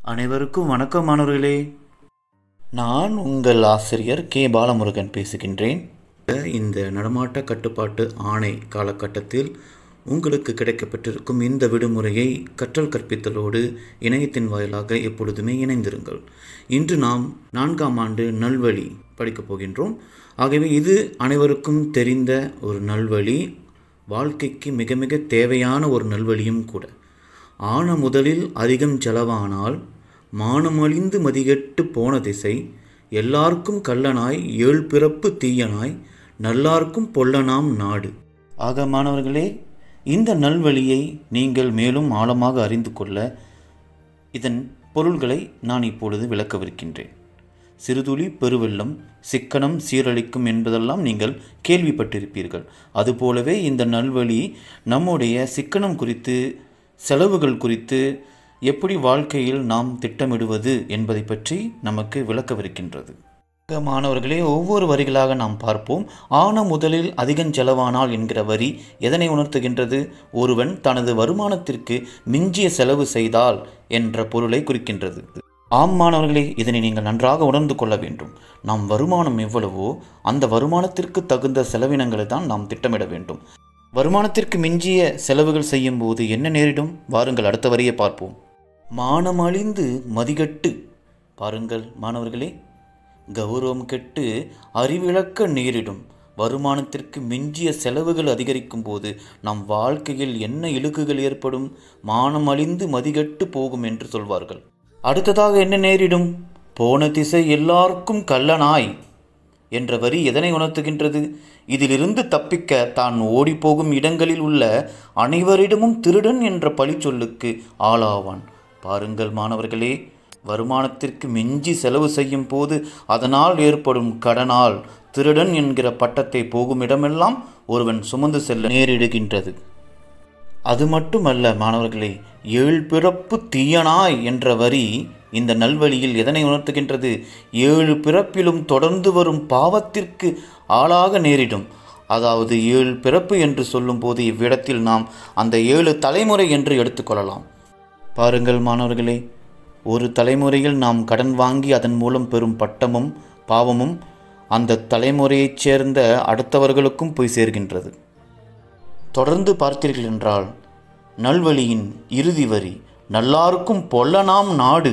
அனைவருக்கும் வணக்கம் மாணவர்களே நான் உங்கள் ஆசிரியர் கே பாலமுருகன் பேசுகின்றேன் இந்த நடமாட்ட கட்டுப்பாட்டு ஆணை காலகட்டத்தில் உங்களுக்கு கிடைக்கப்பட்டிருக்கும் இந்த விடுமுறையை கற்றல் கற்பித்தலோடு இணையத்தின் வாயிலாக எப்பொழுதுமே இணைந்திருங்கள் இன்று நாம் நான்காம் ஆண்டு நல்வழி படிக்கப் போகின்றோம் ஆகவே இது அனைவருக்கும் தெரிந்த ஒரு நல்வழி வாழ்க்கைக்கு மிக மிக தேவையான ஒரு நல்வழியும் கூட ஆன முதலில் அதிகம் செலவானால் மானமழிந்து மதிகெட்டு போன திசை எல்லார்க்கும் கள்ளனாய் ஏழ் பிறப்பு தீயனாய் நல்லார்க்கும் பொல்லனாம் நாடு ஆக மாணவர்களே இந்த நல்வழியை நீங்கள் மேலும் ஆழமாக அறிந்து கொள்ள இதன் பொருள்களை நான் இப்பொழுது விளக்கவிருக்கின்றேன் சிறுதுளி பெருவெள்ளம் சிக்கனம் சீரழிக்கும் என்பதெல்லாம் நீங்கள் கேள்விப்பட்டிருப்பீர்கள் அதுபோலவே இந்த நல்வழி நம்முடைய சிக்கனம் குறித்து செலவுகள் குறித்து எப்படி வாழ்க்கையில் நாம் திட்டமிடுவது என்பதை பற்றி நமக்கு விளக்கவிருக்கின்றது மாணவர்களே ஒவ்வொரு வரிகளாக நாம் பார்ப்போம் ஆன முதலில் அதிகம் செலவானால் என்கிற வரி எதனை உணர்த்துகின்றது ஒருவன் தனது வருமானத்திற்கு மிஞ்சிய செலவு செய்தால் என்ற பொருளை குறிக்கின்றது ஆம் மாணவர்களே இதனை நீங்கள் நன்றாக உணர்ந்து கொள்ள வேண்டும் நாம் வருமானம் எவ்வளவோ அந்த வருமானத்திற்கு தகுந்த செலவினங்களை தான் நாம் திட்டமிட வேண்டும் வருமானத்திற்கு மிஞ்சிய செலவுகள் செய்யும் போது என்ன நேரிடும் வாருங்கள் அடுத்த வரியை பார்ப்போம் மானமழிந்து மதிகட்டு பாருங்கள் மாணவர்களே கௌரவம் கெட்டு அறிவிழக்க நேரிடும் வருமானத்திற்கு மிஞ்சிய செலவுகள் அதிகரிக்கும் போது நம் வாழ்க்கையில் என்ன இழுக்குகள் ஏற்படும் மானம் அழிந்து மதிகட்டு போகும் என்று சொல்வார்கள் அடுத்ததாக என்ன நேரிடும் போன திசை எல்லாருக்கும் கள்ளனாய் என்ற வரி எதனை உணர்த்துகின்றது இதிலிருந்து தப்பிக்க தான் ஓடிப்போகும் இடங்களில் உள்ள அனைவரிடமும் திருடன் என்ற பழிச்சொல்லுக்கு ஆளாவான் பாருங்கள் மாணவர்களே வருமானத்திற்கு மிஞ்சி செலவு செய்யும் போது அதனால் ஏற்படும் கடனால் திருடன் என்கிற பட்டத்தை போகும் இடமெல்லாம் ஒருவன் சுமந்து செல்ல நேரிடுகின்றது அது மட்டுமல்ல மாணவர்களே ஏழு பிறப்பு தீயனாய் என்ற வரி இந்த நல்வழியில் எதனை உணர்த்துகின்றது ஏழு பிறப்பிலும் தொடர்ந்து வரும் பாவத்திற்கு ஆளாக நேரிடும் அதாவது ஏழு பிறப்பு என்று சொல்லும்போது இவ்விடத்தில் நாம் அந்த ஏழு தலைமுறை என்று எடுத்துக்கொள்ளலாம் பாருங்கள் மாணவர்களே ஒரு தலைமுறையில் நாம் கடன் வாங்கி அதன் மூலம் பெறும் பட்டமும் பாவமும் அந்த தலைமுறையைச் சேர்ந்த அடுத்தவர்களுக்கும் போய் சேர்கின்றது தொடர்ந்து பார்த்தீர்கள் என்றால் நல்வழியின் இறுதி வரி நல்லாருக்கும் பொல்லனாம் நாடு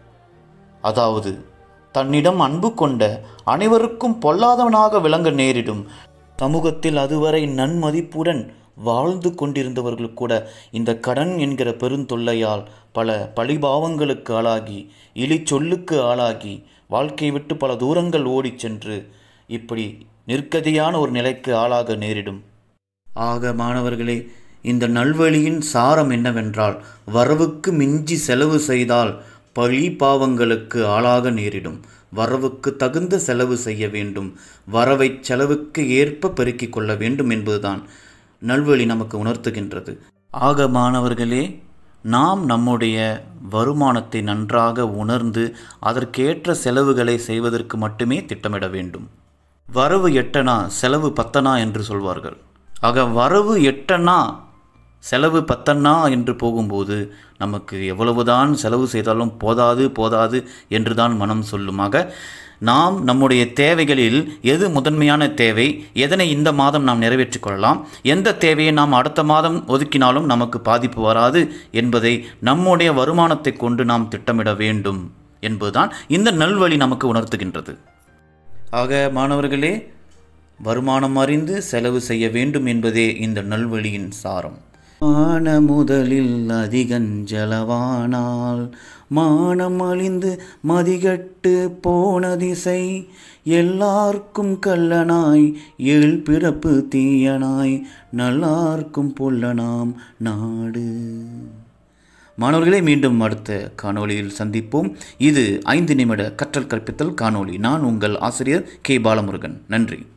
அதாவது தன்னிடம் அன்பு கொண்ட அனைவருக்கும் பொல்லாதவனாக விளங்க நேரிடும் சமூகத்தில் அதுவரை நன்மதிப்புடன் வாழ்ந்து கொண்டிருந்தவர்கள் கூட இந்த கடன் என்கிற பெருந்தொல்லையால் பல பழிபாவங்களுக்கு ஆளாகி இழி சொல்லுக்கு ஆளாகி வாழ்க்கை விட்டு பல தூரங்கள் ஓடிச் சென்று இப்படி நிற்கதியான ஒரு நிலைக்கு ஆளாக நேரிடும் ஆக மாணவர்களே இந்த நல்வழியின் சாரம் என்னவென்றால் வரவுக்கு மிஞ்சி செலவு செய்தால் பழி பாவங்களுக்கு ஆளாக நேரிடும் வரவுக்கு தகுந்த செலவு செய்ய வேண்டும் வரவை செலவுக்கு ஏற்ப பெருக்கிக் கொள்ள வேண்டும் என்பதுதான் நல்வழி நமக்கு உணர்த்துகின்றது ஆக மாணவர்களே நாம் நம்முடைய வருமானத்தை நன்றாக உணர்ந்து அதற்கேற்ற செலவுகளை செய்வதற்கு மட்டுமே திட்டமிட வேண்டும் வரவு எட்டனா செலவு பத்தனா என்று சொல்வார்கள் ஆக வரவு எட்டனா செலவு பத்தன்னா என்று போகும்போது நமக்கு எவ்வளவுதான் செலவு செய்தாலும் போதாது போதாது என்று தான் மனம் சொல்லுமாக நாம் நம்முடைய தேவைகளில் எது முதன்மையான தேவை எதனை இந்த மாதம் நாம் நிறைவேற்றிக் கொள்ளலாம் எந்த தேவையை நாம் அடுத்த மாதம் ஒதுக்கினாலும் நமக்கு பாதிப்பு வராது என்பதை நம்முடைய வருமானத்தை கொண்டு நாம் திட்டமிட வேண்டும் என்பதுதான் இந்த நல்வழி நமக்கு உணர்த்துகின்றது ஆக மாணவர்களே வருமானம் அறிந்து செலவு செய்ய வேண்டும் என்பதே இந்த நல்வழியின் சாரம் மான முதலில் அதிகஞ்சலவானால் மானம் அழிந்து மதிகட்டு போன திசை எல்லார்க்கும் கள்ளனாய் ஏழ் பிறப்பு தீயனாய் நல்லார்க்கும் பொல்லனாம் நாடு மாணவர்களே மீண்டும் அடுத்த காணொளியில் சந்திப்போம் இது ஐந்து நிமிட கற்றல் கற்பித்தல் காணொளி நான் உங்கள் ஆசிரியர் கே பாலமுருகன் நன்றி